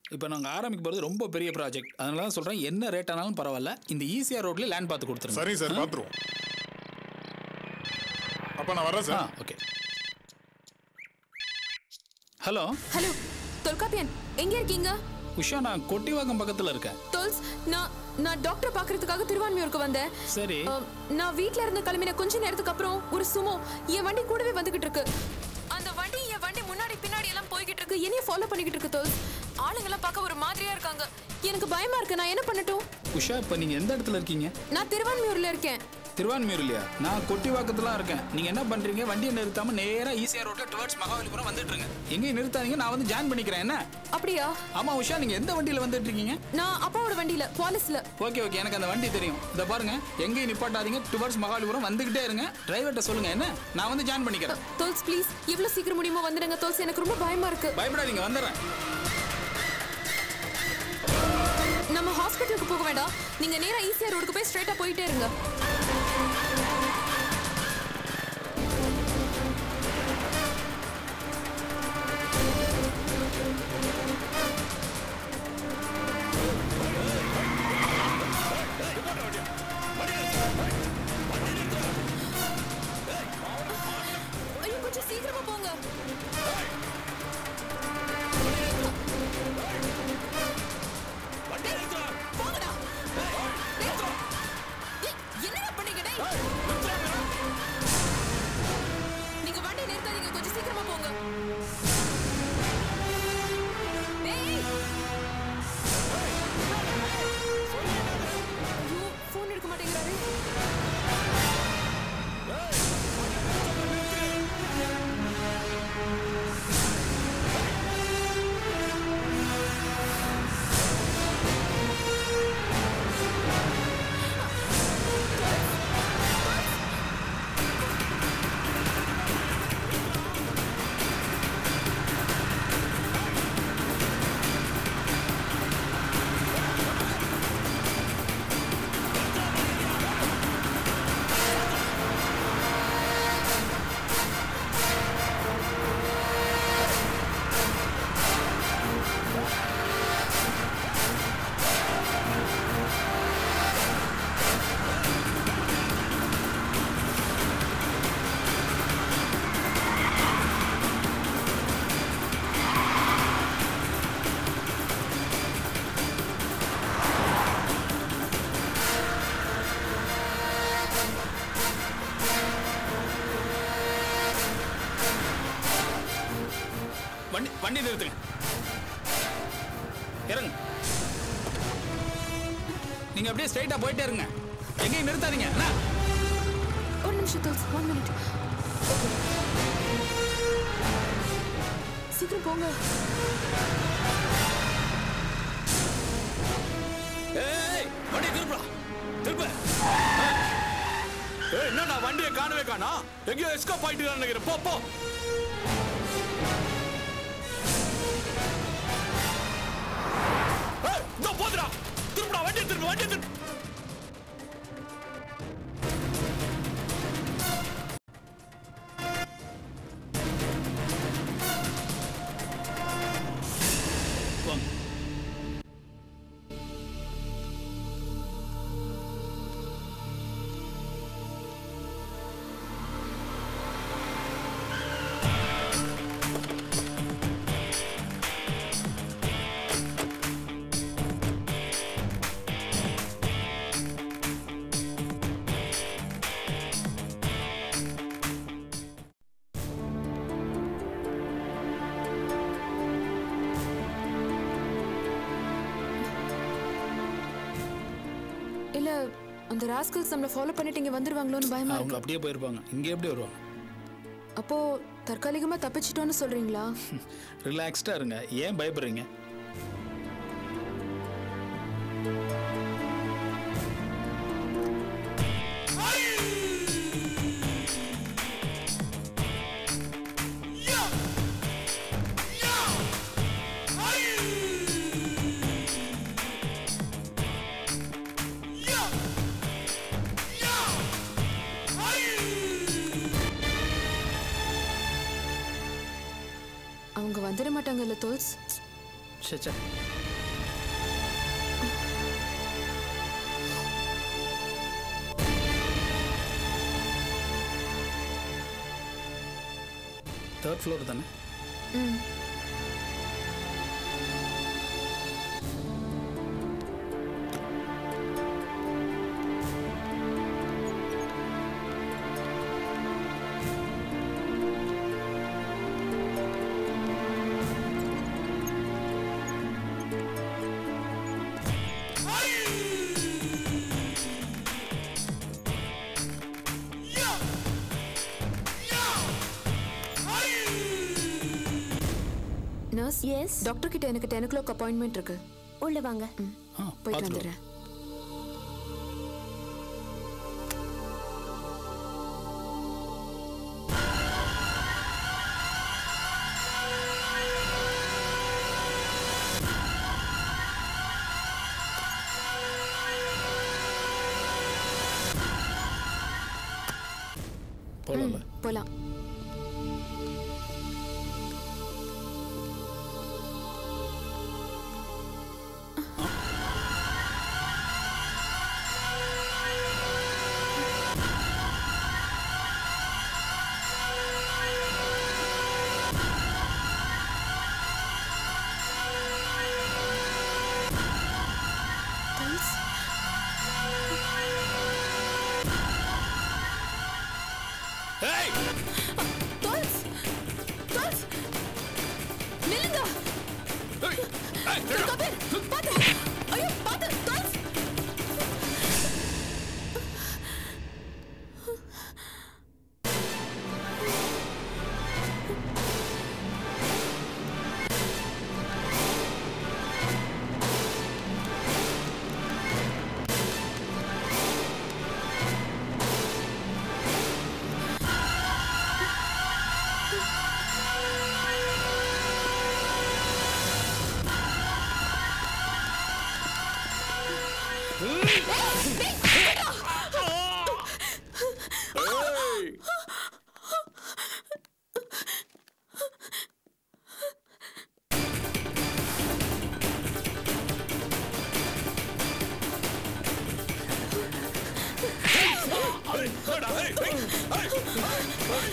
இப்போ நாங்கள் ஆரம்பிக்க போகிறது ரொம்ப பெரிய ப்ராஜெக்ட் அதனால தான் சொல்கிறேன் என்ன ரேட் ஆனாலும் பரவாயில்ல இந்த ஈசிஆர் ரோட்லேயே லேண்ட் பார்த்து கொடுத்துருங்க சரிங்க சார் பார்த்துருவோம் அப்ப நான் வரேன் ஆ sir okay hello hello Tholkappiyan எங்க இருக்கீங்க உஷா நான் கொட்டிவாக்கம் பக்கத்தில் இருக்கேன் தொல்ஸ் நான் நான் டாக்டர் பார்க்கறதுக்காக திருவான்மையூருக்கு வந்தேன் சரி அம், நான் வீட்ல இருந்து கிளம்பின கொஞ்ச நேரத்துக்கு அப்புறம் ஒரு சுமோ என் வண்டி கூடவே வந்துகிட்டு இருக்கு அந்த வண்டி என் வண்டி முன்னாடி பின்னாடி எல்லாம் போய்கிட்டு இருக்கு என்னைய ஃபாலோ பண்ணிக்கிட்டு இருக்கு தொல்ஸ் ஆளுங்க எல்லாம் பார்க்க ஒரு மாதிரியா இருக்காங்க எனக்கு பயமா இருக்கு நான் என்ன பண்ணட்டும் உஷா இப்போ நீங்கள் எந்த இடத்துல இருக்கீங்க நான் திருவான்மையூர்ல இருக்கேன் திருவான்மையூர் இல்லையா நான் கொட்டிவாக்கத்துல இருக்கேன் நீங்கள் என்ன பண்ணுறீங்க வண்டியை நிறுத்தாமல் நேராக ஈசிஆர் ரோட்டில் டுவர்ட்ஸ் மகாபலிபுரம் வந்துட்டு இருங்க எங்கேயும் நிறுத்தாதீங்க நான் வந்து ஜாயின் பண்ணிக்கிறேன் என்ன அப்படியா ஆமாம் உஷா நீங்கள் எந்த வண்டியில் வந்துட்டு இருக்கீங்க நான் அப்பாவோட வண்டியில குவாலிஸ்ல ஓகே ஓகே எனக்கு அந்த வண்டி தெரியும் இதை பாருங்க எங்கேயும் நிப்பாட்டாதீங்க டுவர்ட்ஸ் மகாபலிபுரம் வந்துகிட்டே இருங்க டிரைவர்கிட்ட சொல்லுங்க என்ன நான் வந்து ஜாயின் பண்ணிக்கிறேன் தொல்ஸ் ப்ளீஸ் எவ்வளவு சீக்கிரம் முடியுமோ வந்துடுங்க தொல்ஸ் எனக்கு ரொம்ப பயமா இருக்கு பயப்படாதீங்க வந்துடுறேன் நம்ம ஹாஸ்பிட்டலுக்கு போக வேண்டாம் நீங்க நேரா ஈசிஆர் ரோடுக்கு போய் ஸ்ட்ரைட்டா போயிட்டே இருங்க ஐயோ கொஞ்சம் சீக்கிரமா போங்க போங்கடா டேய். ஏய், என்னடா பண்ணீங்க டேய் நீங்க வண்டி நிறுத்தாதீங்க கொஞ்சம் சீக்கிரமா போங்க டேய் ஐயோ ஃபோன் எடுக்க மாட்டேங்கிறாரு வண்டி வண்டி நிறுத்துங்க இறங்க நீங்க அப்படியே ஸ்ட்ரைட்டா போயிட்டே இருங்க எங்கேயும் நிறுத்தாதீங்க என்ன ஒரு நிமிஷம் தோல்ஸ் ஒன் மினிட் சீக்கிரம் போங்க ஏய் வண்டி திருப்புடா திருப்பு ஏய் என்னடா வண்டியை காணவே காணா எங்கேயோ எஸ்கேப் ஆயிட்டு நினைக்கிறேன் போ போ ஏய் இதோ போதுடா திருப்புடா வண்டியை திருப்பு வண்டியை திருப்பு வாங்க இல்ல அந்த ராஸ்கல்ஸ் நம்மள ஃபாலோ பண்ணிட்டு இங்க வந்துருவாங்களோன்னு பயமா அவங்க இருக்கு அப்படியே போயிருப்பாங்க இங்கே எப்படி வருவாங்க அப்போ தற்காலிகமா தப்பிச்சிட்டோன்னு சொல்றீங்களா ரிலாக்ஸ்டா இருங்க ஏன் பயப்படுறீங்க அவங்க வந்துட மாட்டாங்கல்ல தோல்ஸ் சே சே தேர்ட் ஃப்ளோர் தானே நர்ஸ் எஸ் டாக்டர் கிட்ட எனக்கு டென் ஓ கிளாக் அப்பாயின்மெண்ட் இருக்கு உள்ள வாங்க ஆ போயிட்டு பார்த்துட்டு வந்துடுறேன் போகல போலாம் ஏய் டால்ஸ் டால்ஸ் நில்லுங்க ஏய் ஏய் நில்லு. கபீர் பாத்து ஐயோ பாத்து டால்ஸ் ஏய் ஏய், ஏடா, ஏய், ஏய், ஏய்.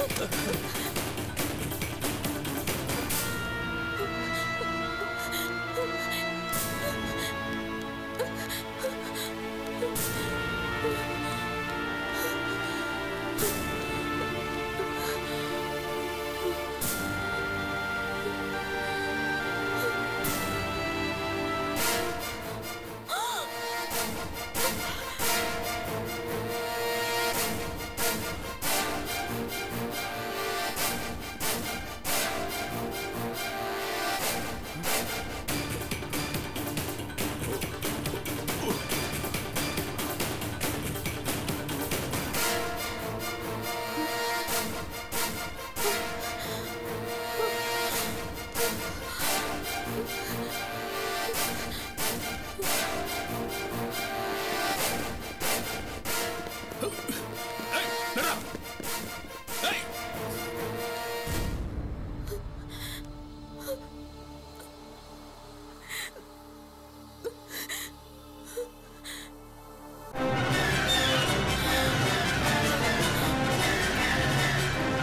ஏய், நில்லு. ஏய்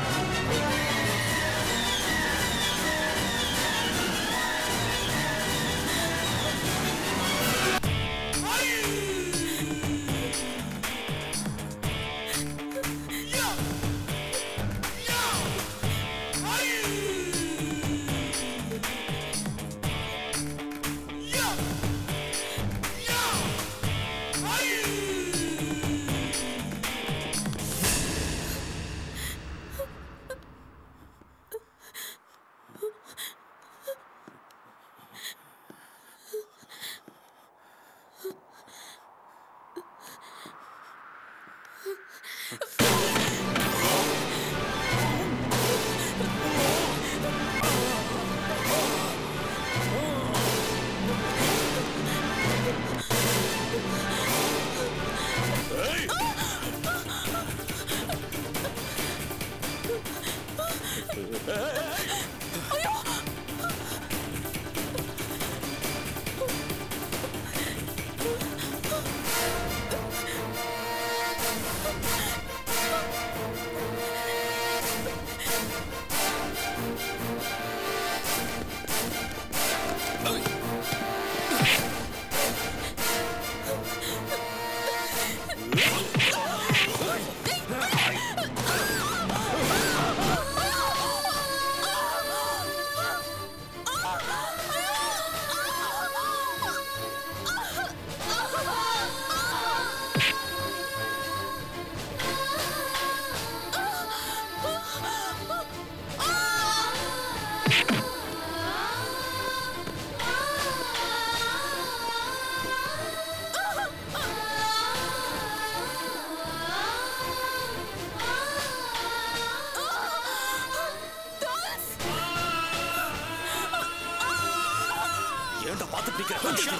ஆ ஏன்டா பாத்துட்டு நிக்கிற உஷா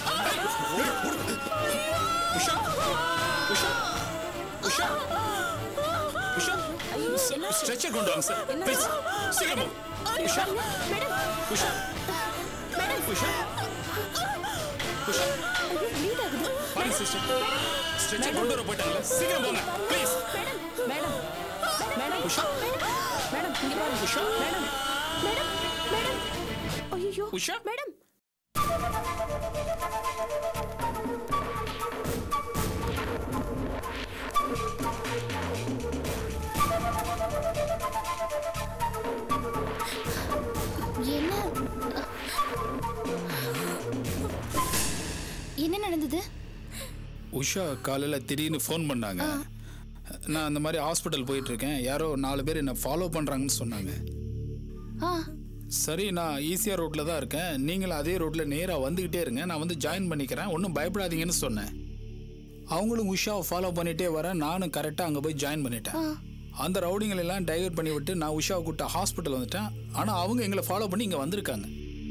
உஷா உஷா உஷா உஷா ஸ்ட்ரெச்சர் கொண்டு வாங்க சார் ப்ளீஸ் சீக்கிரம் போங்க. உஷா உஷா உஷா உஷா பாருங்க சிஸ்டர் ஸ்ட்ரெச்சர் கொண்டு வர போயிட்டாங்கல்ல சீக்கிரம் போங்க please madam madam Usha madam இங்க பாருங்க உஷா மேடம் மேடம் மேடம் ஐயோ உஷா மேடம் என்ன என்ன நடந்தது உஷா காலையில் திடீர்னு ஃபோன் பண்ணாங்க நான் அந்த மாதிரி ஹாஸ்பிட்டல் போயிட்டு இருக்கேன் யாரோ நாலு பேர் என்னை ஃபாலோ பண்ணுறாங்கன்னு சொன்னாங்க ஆ சரி நான் ஈஸியாக ரோட்டில் தான் இருக்கேன் நீங்களும் அதே ரோட்டில் நேராக வந்துக்கிட்டே இருங்க நான் வந்து ஜாயின் பண்ணிக்கிறேன் ஒன்றும் பயப்படாதீங்கன்னு சொன்னேன் அவங்களும் உஷாவை ஃபாலோ பண்ணிகிட்டே வரேன் நானும் கரெக்டாக அங்கே போய் ஜாயின் பண்ணிட்டேன் அந்த ரவுடிங்களை எல்லாம் டைவர்ட் பண்ணி விட்டு நான் உஷாவை கூப்பிட்டு ஹாஸ்பிட்டல் வந்துட்டேன் ஆனால் அவங்க எங்களை ஃபாலோ பண்ணி இங்கே வந்திருக்காங்க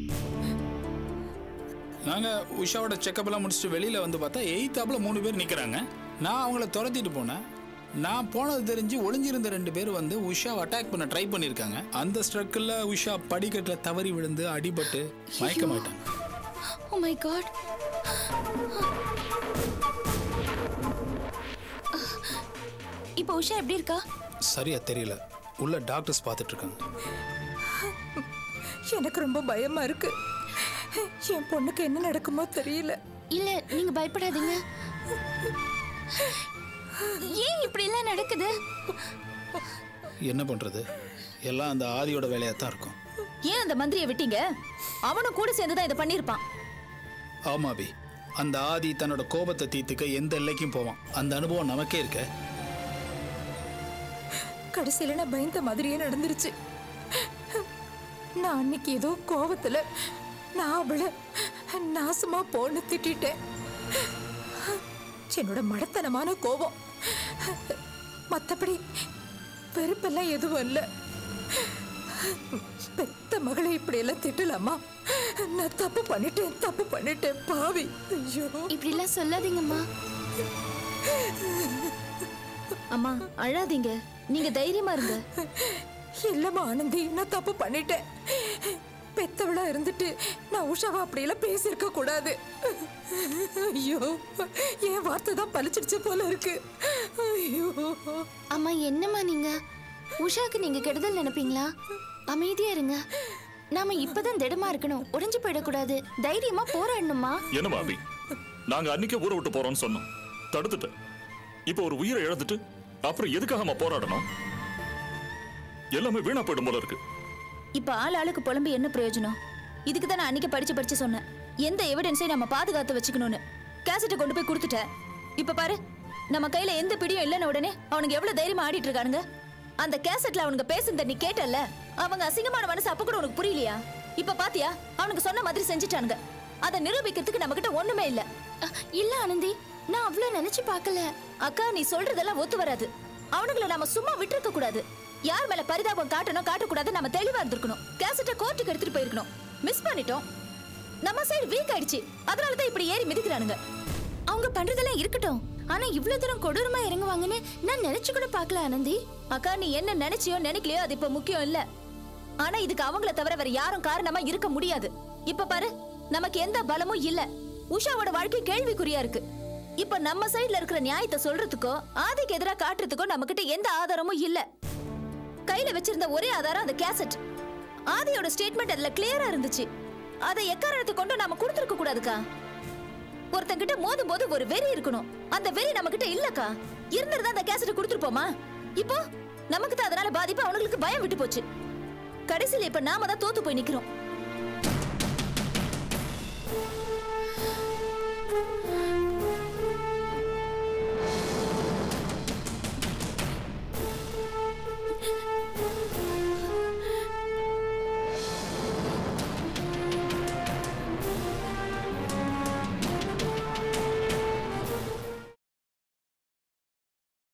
நாங்கள் உஷாவோட செக்கப் எல்லாம் முடிச்சுட்டு வெளியில் வந்து பார்த்தா எயித்தாப்பில் மூணு பேர் நிற்கிறாங்க நான் அவங்கள துரத்திட்டு போனேன் நான் போனது தெரிஞ்சு ஒளிஞ்சிருந்த ரெண்டு பேர் வந்து உஷாவை அட்டாக் பண்ண ட்ரை பண்ணியிருக்காங்க அந்த ஸ்ட்ரக்கில் உஷா படிக்கட்டில் தவறி விழுந்து அடிபட்டு மயக்கமாயிட்டாங்க ஓ மை காட் இப்போ உஷா எப்படி இருக்கா சரியா தெரியல உள்ள டாக்டர்ஸ் பார்த்துட்டு இருக்காங்க எனக்கு ரொம்ப பயமா இருக்கு என் பொண்ணுக்கு என்ன நடக்குமோ தெரியல இல்ல நீங்க பயப்படாதீங்க ஏன் இப்படி எல்லாம் நடக்குது என்ன பண்ணுறது எல்லாம் அந்த ஆதியோட வேலையாக தான் இருக்கும் ஏன் அந்த மந்திரியை விட்டீங்க அவனும் கூட சேர்ந்து தான் இதை பண்ணியிருப்பான் ஆமாபி அந்த ஆதி தன்னோட கோபத்தை தீர்த்துக்க எந்த எல்லைக்கும் போவான் அந்த அனுபவம் நமக்கே இருக்க கடைசியில நான் பயந்த மாதிரியே நடந்துருச்சு நான் அன்னைக்கு ஏதோ கோவத்துல நான் அவளை நாசமா போன்னு திட்டிட்டேன் என்னோட மடத்தனமான கோபம் மத்தபடி வெறுப்பெல்லாம் எதுவும் இல்ல பெத்த மகளை இப்படி எல்லாம் திட்டலாமா நான் தப்பு பண்ணிட்டேன் தப்பு பண்ணிட்டேன் பாவி ஐயோ இப்படி எல்லாம் சொல்லாதீங்கம்மா அம்மா அழாதீங்க நீங்க தைரியமா இருங்க இல்லம்மா ஆனந்தி நான் தப்பு பண்ணிட்டேன் பெத்தவளா இருந்துட்டு நான் உஷாவா அப்படியெல்லாம் பேசியிருக்க கூடாது ஐயோ என் வார்த்தை தான் பலிச்சிடுச்சு போல இருக்கு ஐயோ அம்மா என்னம்மா நீங்க உஷாக்கு நீங்க கெடுதல் நினைப்பீங்களா அமைதியா இருங்க நாம இப்பதான் திடமா இருக்கணும் உடைஞ்சு போயிடக்கூடாது தைரியமா போராடணுமா என்ன பாபி நாங்க அன்னைக்கே ஊரை விட்டு போறோம்னு சொன்னோம் தடுத்துட்டேன் இப்போ ஒரு உயிரை இழந்துட்டு அப்புறம் எதுக்காக நம்ம போராடணும் எல்லாமே வீணா போயிடும் போல இருக்கு இப்ப ஆள் ஆளுக்கு புலம்பி என்ன பிரயோஜனம் இதுக்கு தான் நான் அன்னைக்கு படிச்சு படிச்சு சொன்னேன் எந்த எவிடன்ஸையும் நம்ம பாதுகாத்து வச்சுக்கணும்னு கேசட்டை கொண்டு போய் கொடுத்துட்டேன் இப்ப பாரு நம்ம கையில எந்த பிடியும் இல்லைன்னு உடனே அவனுங்க எவ்வளவு தைரியமா ஆடிட்டு இருக்கானுங்க அந்த கேசட்ல அவனுங்க பேசுனத நீ கேட்டல்ல அவங்க அசிங்கமான மனசு அப்ப கூட உனக்கு புரியலையா இப்ப பாத்தியா அவனுக்கு சொன்ன மாதிரி செஞ்சுட்டானுங்க அதை நிரூபிக்கிறதுக்கு நம்ம கிட்ட ஒண்ணுமே இல்ல அ, இல்ல ஆனந்தி நான் அவ்வளவு நினைச்சு பார்க்கல அக்கா நீ சொல்றதெல்லாம் ஒத்து வராது அவனுங்களை நாம சும்மா விட்டுருக்க கூடாது யார் மேல பரிதாபம் காட்டணும் காட்டக்கூடாது நம்ம தெளிவா இருந்திருக்கணும் கேசட்டை கோர்ட்டுக்கு எடுத்துட்டு போயிருக்கணும் மிஸ் பண்ணிட்டோம் நம்ம சைடு வீக் ஆயிடுச்சு அதனால தான் இப்படி ஏறி மிதிக்கிறானுங்க அவங்க பண்றதெல்லாம் இருக்கட்டும் ஆனா இவ்வளவு தூரம் கொடூரமா இறங்குவாங்கன்னு நான் நினைச்சு கூட பார்க்கல ஆனந்தி அக்கா நீ என்ன நினைச்சியோ நினைக்கலையோ அது இப்ப முக்கியம் இல்ல ஆனா இதுக்கு அவங்கள தவிர வேற யாரும் காரணமா இருக்க முடியாது இப்ப பாரு நமக்கு எந்த பலமும் இல்ல உஷாவோட வாழ்க்கை கேள்விக்குறியா இருக்கு இப்ப நம்ம சைடுல இருக்கிற நியாயத்தை சொல்றதுக்கோ ஆதிக்கு எதிரா காட்டுறதுக்கோ நம்ம கிட்ட எந்த ஆதாரமும் இல்ல கையில வச்சிருந்த ஒரே ஆதாரம் அந்த கேசட் ஆதியோட ஸ்டேட்மெண்ட் அதுல கிளியரா இருந்துச்சு அதை எக்காரணத்தை கொண்டு நாம கொடுத்துருக்க கூடாதுக்கா ஒருத்தங்கிட்ட மோதும் போது ஒரு வெறி இருக்கணும் அந்த வெறி நம்ம கிட்ட இல்லக்கா இருந்திருந்தா அந்த கேசட் கொடுத்துருப்போமா இப்போ நமக்கு தான் அதனால பாதிப்பு அவனுங்களுக்கு பயம் விட்டு போச்சு கடைசியில இப்ப நாம தான் தோத்து போய் நிக்கிறோம்